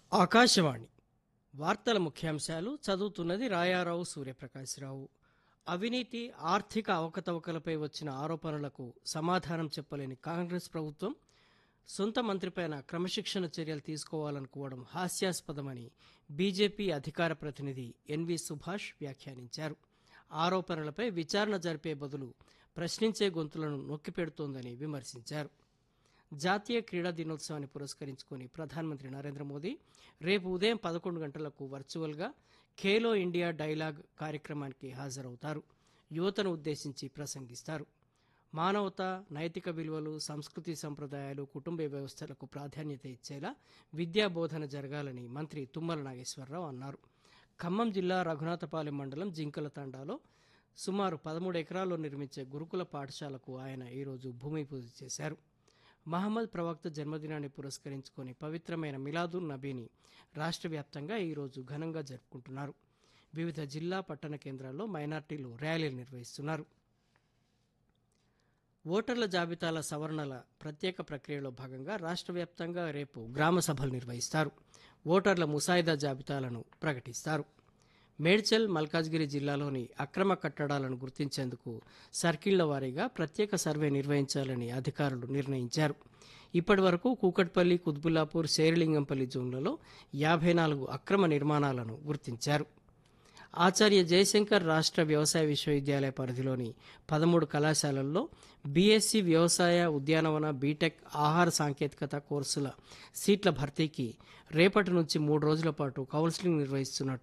ఆకాశవాణి వార్తల ముఖ్యాంశాలు చదువుతున్నది రాయారావు సూర్యప్రకాశ్రావు అవినీతి ఆర్థిక అవకతవకలపై వచ్చిన ఆరోపణలకు సమాధానం చెప్పలేని కాంగ్రెస్ ప్రభుత్వం సొంత మంత్రిపైన క్రమశిక్షణ చర్యలు తీసుకోవాలనుకోవడం హాస్యాస్పదమని బీజేపీ అధికార ప్రతినిధి ఎన్వి సుభాష్ వ్యాఖ్యానించారు ఆరోపణలపై విచారణ జరిపే బదులు ప్రశ్నించే గొంతులను నొక్కిపెడుతోందని విమర్శించారు జాతీయ క్రీడా దినోత్సవాన్ని పురస్కరించుకుని ప్రధానమంత్రి నరేంద్ర మోదీ రేపు ఉదయం పదకొండు గంటలకు వర్చువల్గా ఖేలో ఇండియా డైలాగ్ కార్యక్రమానికి హాజరవుతారు యువతను ఉద్దేశించి ప్రసంగిస్తారు మానవత నైతిక విలువలు సంస్కృతి సంప్రదాయాలు కుటుంబ వ్యవస్థలకు ప్రాధాన్యత ఇచ్చేలా విద్యా బోధన జరగాలని మంత్రి తుమ్మల నాగేశ్వరరావు అన్నారు ఖమ్మం జిల్లా రఘునాథపాలెం మండలం జింకల తండాలో సుమారు పదమూడు ఎకరాల్లో నిర్మించే గురుకుల పాఠశాలకు ఆయన ఈరోజు భూమి పూజ చేశారు మహమ్మద్ ప్రవక్త జన్మదినాన్ని పురస్కరించుకొని పవిత్రమైన మిలాదున్ నబీని రాష్ట్ర వ్యాప్తంగా ఈరోజు ఘనంగా జరుపుకుంటున్నారు వివిధ జిల్లా పట్టణ కేంద్రాల్లో మైనార్టీలు ర్యాలీలు నిర్వహిస్తున్నారు ఓటర్ల జాబితాల సవరణల ప్రత్యేక ప్రక్రియలో భాగంగా రాష్ట్ర వ్యాప్తంగా రేపు గ్రామ సభలు నిర్వహిస్తారు ఓటర్ల ముసాయిదా జాబితాలను ప్రకటిస్తారు మేడ్చల్ మల్కాజ్గిరి జిల్లాలోని అక్రమ కట్టడాలను గుర్తించేందుకు సర్కిళ్ల వారీగా ప్రత్యేక సర్వే నిర్వహించాలని అధికారులు నిర్ణయించారు ఇప్పటి వరకు కూకట్పల్లి కుత్బుల్లాపూర్ శేరిలింగంపల్లి జోన్లలో యాభై నాలుగు అక్రమ నిర్మాణాలను గుర్తించారు ఆచార్య జయశంకర్ రాష్ట్ర వ్యవసాయ విశ్వవిద్యాలయ పరిధిలోని పదమూడు కళాశాలల్లో బీఎస్సీ వ్యవసాయ ఉద్యానవన బీటెక్ ఆహార సాంకేతికత కోర్సుల సీట్ల భర్తీకి రేపటి నుంచి మూడు రోజుల పాటు కౌన్సిలింగ్ నిర్వహిస్తున్నట్టు